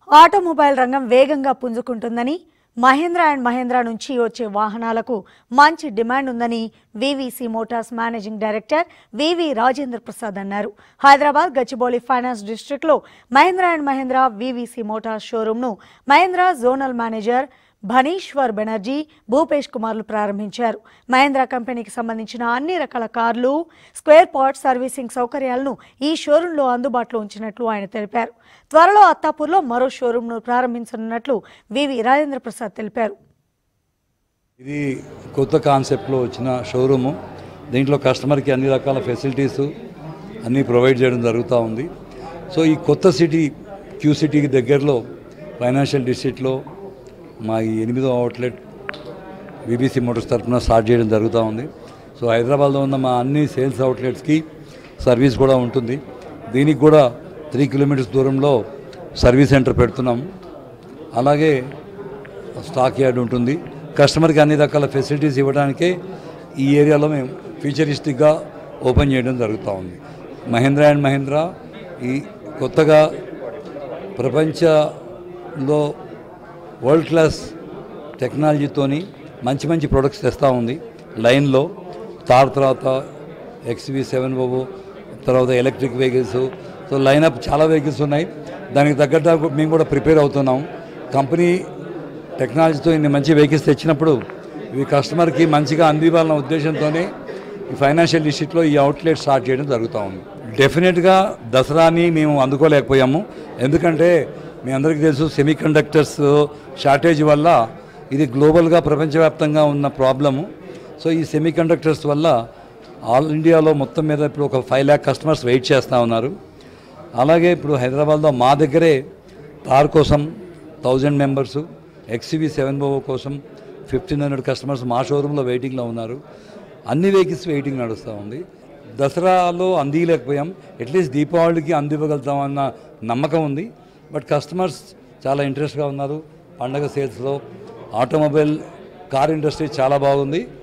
automobile రంగం వేగంగా పుంజుకుంటుందని Mahindra and Mahindra నుంచి వచ్చే వాహనాలకు మంచి డిమాండ్ ఉందని VVC Motors managing director VV Rajendra Prasad అన్నారు హైదరాబాద్ గచ్చిబౌలి ఫైనాన్స్ డిస్ట్రిక్ట్లో Mahindra and Mahindra VVC Motors షోరూంను మహేంద్ర జోనల్ మేనేజర్ భనీశ్వర్ బెనర్జీ భూపేష్ కుమార్లు ప్రారంభించారు మహేంద్ర కంపెనీకి సంబంధించిన అన్ని రకాల కార్లు స్క్వేర్ పార్ట్ సర్వీసింగ్ సౌకర్యాలను ఈ షోరూంలో అందుబాటులో ఉంచినట్లు ఆయన తెలిపారు త్వరలో అత్తాపూర్లో మరో షోరూంను ప్రారంభించనున్నట్లు వివి రాజేంద్ర ప్రసాద్ తెలిపారు ఇది కొత్త కాన్సెప్ట్లో వచ్చిన షోరూము దీంట్లో కస్టమర్కి అన్ని రకాల ఫెసిలిటీస్ అన్నీ ప్రొవైడ్ చేయడం జరుగుతూ ఉంది సో ఈ కొత్త సిటీ క్యూ సిటీకి దగ్గరలో ఫైనాన్షియల్ డిస్ట్రిక్ట్లో మా ఈ ఎనిమిదో అవుట్లెట్ విబీసీ మోటార్స్ తరఫున స్టార్ట్ చేయడం జరుగుతూ ఉంది సో హైదరాబాద్లో ఉన్న మా అన్ని సేల్స్ అవుట్లెట్స్కి సర్వీస్ కూడా ఉంటుంది దీనికి కూడా త్రీ కిలోమీటర్స్ దూరంలో సర్వీస్ సెంటర్ పెడుతున్నాం అలాగే స్టాక్ యార్డ్ ఉంటుంది కస్టమర్కి అన్ని రకాల ఫెసిలిటీస్ ఇవ్వడానికే ఈ ఏరియాలో మేము ఫ్యూచరిస్టిక్గా ఓపెన్ చేయడం జరుగుతూ ఉంది మహేంద్ర అండ్ మహేంద్ర ఈ కొత్తగా ప్రపంచంలో వరల్డ్ క్లాస్ టెక్నాలజీతోని మంచి మంచి ప్రొడక్ట్స్ తెస్తూ ఉంది లైన్లో తార్ తర్వాత ఎక్స్వి సెవెన్ ఓవో తర్వాత ఎలక్ట్రిక్ వెహికల్స్ సో లైనప్ చాలా వెహికల్స్ ఉన్నాయి దానికి తగ్గట్టు మేము కూడా ప్రిపేర్ అవుతున్నాం కంపెనీ టెక్నాలజీతో ఇన్ని మంచి వెహికల్స్ తెచ్చినప్పుడు ఇవి కస్టమర్కి మంచిగా అందివ్వాలన్న ఉద్దేశంతోనే ఈ ఫైనాన్షియల్ డిస్ట్రిక్ట్లో ఈ అవుట్లెట్ స్టార్ట్ చేయడం జరుగుతూ ఉంది డెఫినెట్గా దసరాని మేము అందుకోలేకపోయాము ఎందుకంటే మీ అందరికీ తెలుసు సెమీ కండక్టర్స్ షార్టేజ్ వల్ల ఇది గ్లోబల్గా ప్రపంచవ్యాప్తంగా ఉన్న ప్రాబ్లము సో ఈ సెమీ కండక్టర్స్ వల్ల ఆల్ ఇండియాలో మొత్తం మీద ఇప్పుడు ఒక ఫైవ్ ల్యాక్ కస్టమర్స్ వెయిట్ చేస్తూ ఉన్నారు అలాగే ఇప్పుడు హైదరాబాద్లో మా దగ్గరే తార్ కోసం థౌజండ్ మెంబర్స్ ఎక్స్వి సెవెన్ బో కోసం ఫిఫ్టీన్ హండ్రెడ్ కస్టమర్స్ మా షోరూంలో వెయిటింగ్లో ఉన్నారు అన్ని వెహికల్స్ వెయిటింగ్ నడుస్తూ ఉంది దసరాలో అందియలేకపోయాం అట్లీస్ట్ దీపావళికి అందివ్వగలుగుతామన్న నమ్మకం ఉంది బట్ కస్టమర్స్ చాలా ఇంట్రెస్ట్గా ఉన్నారు పండగ సేల్స్లో ఆటోమొబైల్ కార్ ఇండస్ట్రీ చాలా బాగుంది